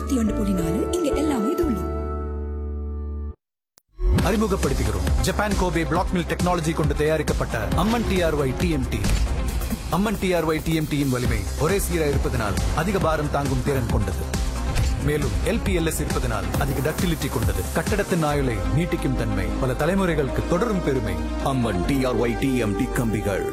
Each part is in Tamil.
நூத்தி ஒன்று புள்ளி நாலு இங்க எல்லாமே தூளி அறிமுகப்படுத்துகிறோம் Japan Kobe black mill technology கொண்டு தயாரிக்கப்பட்ட Amman TRY TMT Amman TRY டிஎம்டியின் வலிமை ஒரே சீராக இருப்பதனால் அதிக பாரம் தாங்கும் திறன் கொண்டது மேலும் எல்பிஎல்எஸ் இருப்பதனால் அதிக டக்டிலிட்டி கொண்டது கட்டடத்தின் ஆயுளை நீட்டிக்கும் தன்மை பல தலைமுறைகளுக்கு தொடரும் பெருமை அம்மன் டிஆர்ஒய் டிஎம்டி கம்பிகள்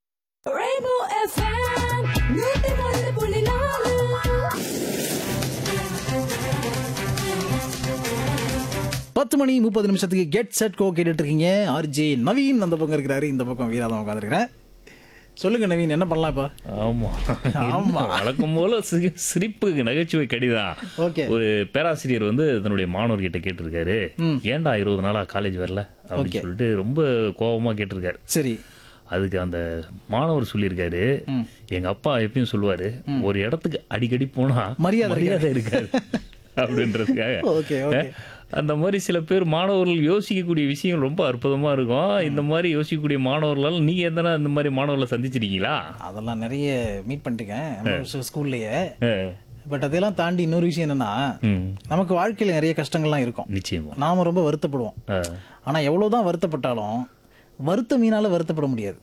பத்து மணி முப்பது நிமிஷத்துக்கு கெட் செட் கோ கேட்டுட்டு இருக்கீங்க ஆர்ஜே நவீன் அந்த பக்கம் இருக்கிறாரு இந்த பக்கம் வீராதான் உட்காந்துருக்கிறேன் சொல்லுங்க நவீன் என்ன பண்ணலாம் இப்போ ஆமா ஆமா. வழக்கம் போல சி- சிரிப்பு நகைச்சுவை கடிதான் ஓகே ஒரு பேராசிரியர் வந்து தன்னுடைய மாணவர்கிட்ட கேட்டிருக்காரு ஏன்டா இருபது நாளா காலேஜ் வரல அப்படின்னு Okay. சொல்லிட்டு ரொம்ப கோபமா கேட்டிருக்காரு சரி அதுக்கு அந்த மாணவர் சொல்லியிருக்காரு எங்க அப்பா எப்பயும் சொல்லுவாரு ஒரு இடத்துக்கு அடிக்கடி போனா மரியாதை மரியாதை இருக்காது அப்படின்றதுக்காக ஓகே ஓகே அந்த மாதிரி சில பேர் மாணவர்கள் யோசிக்கக்கூடிய விஷயம் ரொம்ப அற்புதமா இருக்கும் இந்த மாதிரி யோசிக்கக்கூடிய மாணவர்களால் நீங்க எதனா இந்த மாதிரி மாணவர்களை சந்திச்சிருக்கீங்களா அதெல்லாம் நிறைய மீட் பண்ணிருக்கேன் நம்ம ஸ்கூல்லையே அஹ், பட் அதெல்லாம் தாண்டி இன்னொரு விஷயம் என்னன்னா ம், நமக்கு வாழ்க்கையில நிறைய கஷ்டங்கள்லாம் இருக்கும் நிச்சயமா நாம ரொம்ப வருத்தப்படுவோம் அஹ். ஆனா எவ்வளவுதான் வருத்தப்பட்டாலும் வருத்த மீனால வருத்தப்பட முடியாது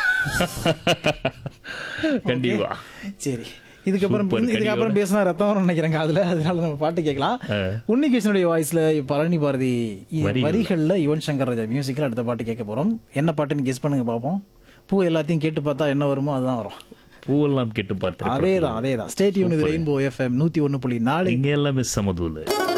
கண்டிப்பா சரி இதுக்கப்புறம் Super, இதுக்கப்புறம் பேசினா ரத்தம் வரும்னு நினைக்கிறேன் அதுல அதனால நம்ம பாட்டு கேட்கலாம் உன்னிகிருஷ்ணனுடைய வாய்ஸ்ல பழனி பாரதி இ- வரிகள். வரிகள்ல யுவன் சங்கர் ராஜா மியூசிக்ல அடுத்த பாட்டு கேட்க போறோம் என்ன பாட்டுன்னு கெஸ் பண்ணுங்க பார்ப்போம் பூ எல்லாத்தையும் கேட்டு பார்த்தா என்ன வருமோ அதுதான் வரும் பூவெல்லாம் கேட்டு பார்த்தேன் அதேதான் அதேதான் ஸ்டேட் யூன் இது ரெயின்போ எஃப்எம் நூத்தி ஒன்னு புள்ளி நாலு இங்க எல்லாமே சமதூல